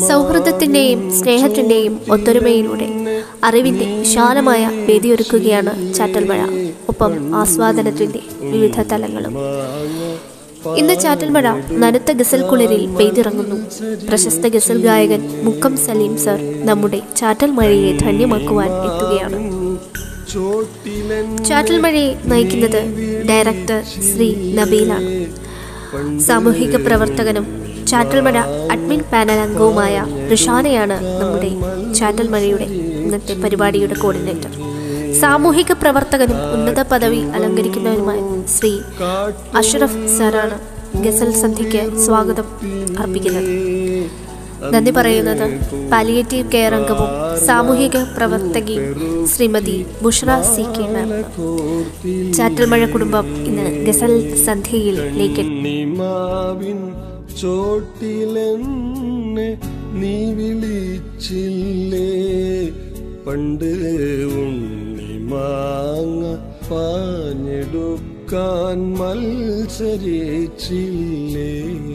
സൗഹൃദത്തിന്റെയും സ്നേഹത്തിന്റെയും ഒത്തൊരുമയിലൂടെ അറിവിന്റെ വിശാലമായ വേദിയൊരുക്കുകയാണ് ചാറ്റൽമഴ ഒപ്പം ആസ്വാദനത്തിന്റെ വിവിധ തലങ്ങളും ഇന്ന് ചാറ്റൽമഴ നനുത്ത ഗസൽ കുളിരിൽ പെയ്തിറങ്ങുന്നു പ്രശസ്ത ഗസൽ ഗായകൻ മുക്കം സലീം സർ നമ്മുടെ ചാറ്റൽമഴയെ ധന്യമാക്കുവാൻ എത്തുകയാണ് ചാറ്റൽമഴയെ നയിക്കുന്നത് ഡയറക്ടർ ശ്രീ നബീലാണ് സാമൂഹിക പ്രവർത്തകനും ചാറ്റൽമഴ അഡ്മിൻ പാനൽ അംഗവുമായ ഋഷാനയാണ് നമ്മുടെ ചാറ്റൽമഴയുടെ ഇന്നത്തെ പരിപാടിയുടെ കോർഡിനേറ്റർ സാമൂഹിക പ്രവർത്തകനും ഉന്നത പദവി അലങ്കരിക്കുന്നവരുമായ ശ്രീ അഷ്റഫ് സാറാണ് ഗസൽ സന്ധ്യയ്ക്ക് സ്വാഗതം അർപ്പിക്കുന്നത് നന്ദി പറയുന്നത് പാലിയേറ്റീവ് കെയർ അംഗവും സാമൂഹിക പ്രവർത്തകയും ശ്രീമതി ബുഷ്ര സി കെ മാം ചാറ്റൽമഴ കുടുംബം ഇന്ന് ഗസൽ സന്ധ്യയിലേക്ക് നിമാവിൻ ചോട്ടിലെന്നെ നീ വിളിച്ചില്ലേ പണ്ട് ഉണ്ണിമാങ്ങ പാഞ്ഞെടുക്കാൻ മത്സരിച്ചില്ലേ